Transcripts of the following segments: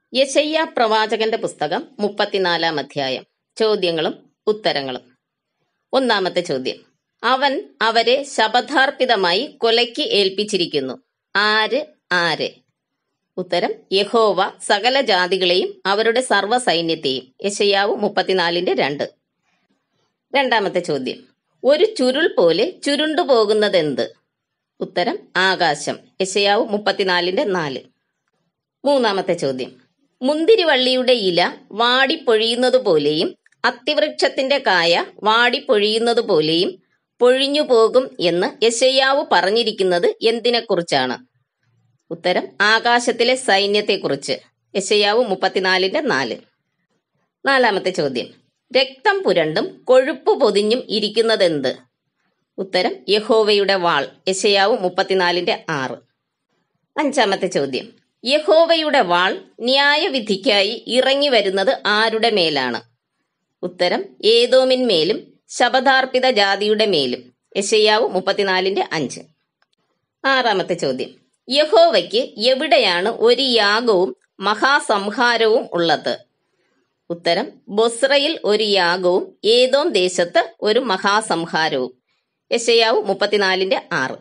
യശയ്യ പ്രവാചകന്റെ പുസ്തകം മുപ്പത്തിനാലാം അധ്യായം ചോദ്യങ്ങളും ഉത്തരങ്ങളും ഒന്നാമത്തെ ചോദ്യം അവൻ അവരെ ശപഥാർപ്പിതമായി കൊലയ്ക്ക് ഏൽപ്പിച്ചിരിക്കുന്നു ആര് ആര് ഉത്തരം യഹോവ സകല ജാതികളെയും അവരുടെ സർവ്വ സൈന്യത്തെയും യശയ്യാവ് മുപ്പത്തിനാലിന്റെ രണ്ട് രണ്ടാമത്തെ ചോദ്യം ഒരു ചുരുൾ പോലെ ചുരുണ്ടു പോകുന്നതെന്ത് ഉത്തരം ആകാശം യശയാവ് മുപ്പത്തിനാലിന്റെ നാല് മൂന്നാമത്തെ ചോദ്യം മുന്തിരിവള്ളിയുടെ ഇല വാടിപ്പൊഴിയുന്നതുപോലെയും അത്തിവൃക്ഷത്തിന്റെ കായ വാടിപ്പൊഴിയുന്നതുപോലെയും പൊഴിഞ്ഞു പോകും എന്ന് യശയ്യാവ് പറഞ്ഞിരിക്കുന്നത് എന്തിനെക്കുറിച്ചാണ് ഉത്തരം ആകാശത്തിലെ സൈന്യത്തെക്കുറിച്ച് യശയ്യാവ് മുപ്പത്തിനാലിന്റെ നാല് നാലാമത്തെ ചോദ്യം രക്തം പുരണ്ടും കൊഴുപ്പ് പൊതിഞ്ഞും ഇരിക്കുന്നതെന്ത് ഉത്തരം യഹോവയുടെ വാൾ യശയാവ് മുപ്പത്തിനാലിന്റെ ആറ് അഞ്ചാമത്തെ ചോദ്യം യഹോവയുടെ വാൾ ന്യായവിധിക്കായി ഇറങ്ങി വരുന്നത് ആരുടെ മേലാണ് ഉത്തരം ഏതോമിന്മേലും ശപഥാർപ്പിത ജാതിയുടെ മേലും യശയ്യാവ് മുപ്പത്തിനാലിന്റെ അഞ്ച് ആറാമത്തെ ചോദ്യം യഹോവയ്ക്ക് എവിടെയാണ് ഒരു യാഗവും മഹാസംഹാരവും ഉള്ളത് ഉത്തരം ബൊസ്രയിൽ ഒരു യാഗവും ഏതോം ദേശത്ത് ഒരു മഹാസംഹാരവും യശയാവ് മുപ്പത്തിനാലിന്റെ ആറ്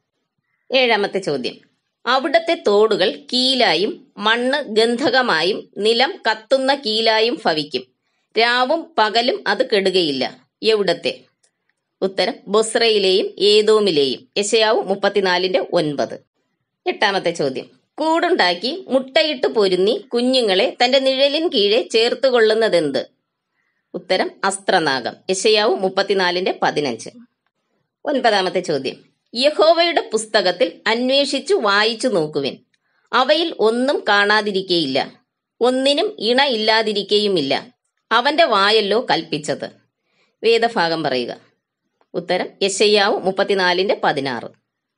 ഏഴാമത്തെ ചോദ്യം അവിടത്തെ തോടുകൾ കീലായും മണ്ണ് ഗന്ധകമായും നിലം കത്തുന്ന കീലായും ഭവിക്കും രാവും പകലും അത് കെടുകയില്ല എവിടത്തെ ഉത്തരം ബൊസ്രയിലെയും ഏതോമിലെയും യശയാവ് മുപ്പത്തിനാലിന്റെ ഒൻപത് എട്ടാമത്തെ ചോദ്യം കൂടുണ്ടാക്കി മുട്ടയിട്ട് പൊരുന്നി കുഞ്ഞുങ്ങളെ തന്റെ നിഴലിൻ കീഴെ ചേർത്തുകൊള്ളുന്നതെന്ത് ഉത്തരം അസ്ത്രനാഗം യശയാവ് മുപ്പത്തിനാലിന്റെ പതിനഞ്ച് ഒൻപതാമത്തെ ചോദ്യം യഹോവയുടെ പുസ്തകത്തിൽ അന്വേഷിച്ചു വായിച്ചു നോക്കുവിൻ അവയിൽ ഒന്നും കാണാതിരിക്കയില്ല ഒന്നിനും ഇണ ഇല്ലാതിരിക്കയുമില്ല അവന്റെ വായല്ലോ കൽപ്പിച്ചത് വേദഭാഗം പറയുക ഉത്തരം യശയ്യാവ് മുപ്പത്തിനാലിന്റെ പതിനാറ്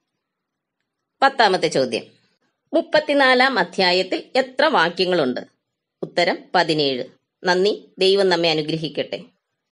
പത്താമത്തെ ചോദ്യം മുപ്പത്തിനാലാം അധ്യായത്തിൽ എത്ര വാക്യങ്ങളുണ്ട് ഉത്തരം പതിനേഴ് നന്ദി ദൈവം നമ്മെ അനുഗ്രഹിക്കട്ടെ